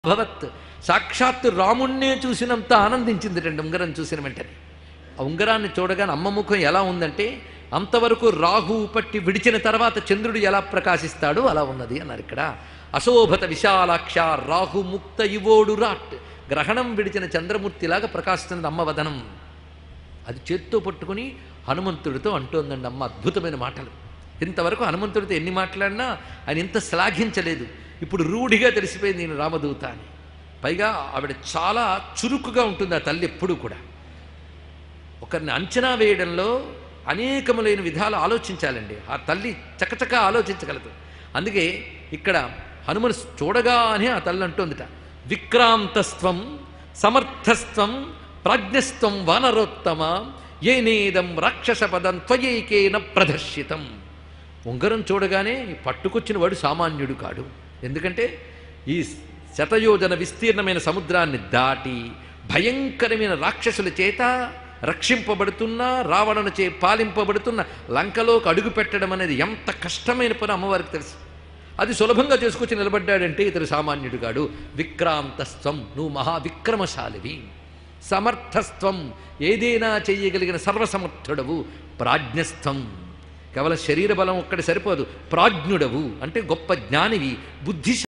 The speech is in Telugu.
భవత్ సాక్షాత్తు రాముణ్ణే చూసినంత ఆనందించింది రెండు ఉంగరం చూసిన వెంటనే ఆ ఉంగరాన్ని చూడగానే అమ్మ ముఖం ఎలా ఉందంటే అంతవరకు రాహువు పట్టి విడిచిన తర్వాత చంద్రుడు ఎలా ప్రకాశిస్తాడో అలా ఉన్నది అన్నారు ఇక్కడ అశోభత విశాలాక్ష రాహు ముక్త ఇవోడు రాట్ గ్రహణం విడిచిన చంద్రమూర్తిలాగా ప్రకాశిస్తున్నది అమ్మ వదనం అది చేత్తో పట్టుకుని హనుమంతుడితో అంటోందండి అమ్మ అద్భుతమైన మాటలు ఇంతవరకు హనుమంతుడితో ఎన్ని మాట్లాడినా ఆయన ఇంత శ్లాఘించలేదు ఇప్పుడు రూఢిగా తెలిసిపోయింది నేను రామదూత అని పైగా ఆవిడ చాలా చురుకుగా ఉంటుంది ఆ తల్లి ఎప్పుడూ కూడా ఒకరిని అంచనా వేయడంలో అనేకములైన విధాలు ఆలోచించాలండి ఆ తల్లి చకచక ఆలోచించగలదు అందుకే ఇక్కడ హనుమను చూడగానే ఆ తల్లి అంటోందిట విక్రాంతస్త్వం సమర్థస్త్వం ప్రాజ్ఞస్త్వం వానరోత్తమ ఏనేదం రాక్షస పదం త్వయేకేన ప్రదర్శితం ఉంగరం చూడగానే పట్టుకొచ్చిన వాడు సామాన్యుడు కాడు ఎందుకంటే ఈ శతయోజన విస్తీర్ణమైన సముద్రాన్ని దాటి భయంకరమైన రాక్షసుల చేత రక్షింపబడుతున్న రావణను చే పాలింపబడుతున్న లంకలోకి అడుగు పెట్టడం అనేది ఎంత కష్టమైన పని అమ్మవారికి తెలుసు అది సులభంగా చేసుకొచ్చి నిలబడ్డాడంటే ఇతడు సామాన్యుడు కాడు విక్రాంతస్త్వం నువ్వు మహావిక్రమశాలివి సమర్థస్త్వం ఏదైనా చెయ్యగలిగిన సర్వసమర్థుడవు ప్రాజ్ఞస్థం కేవలం శరీర బలం ఒక్కటి సరిపోదు ప్రాజ్ఞుడవు అంటే గొప్ప జ్ఞానివి బుద్ధి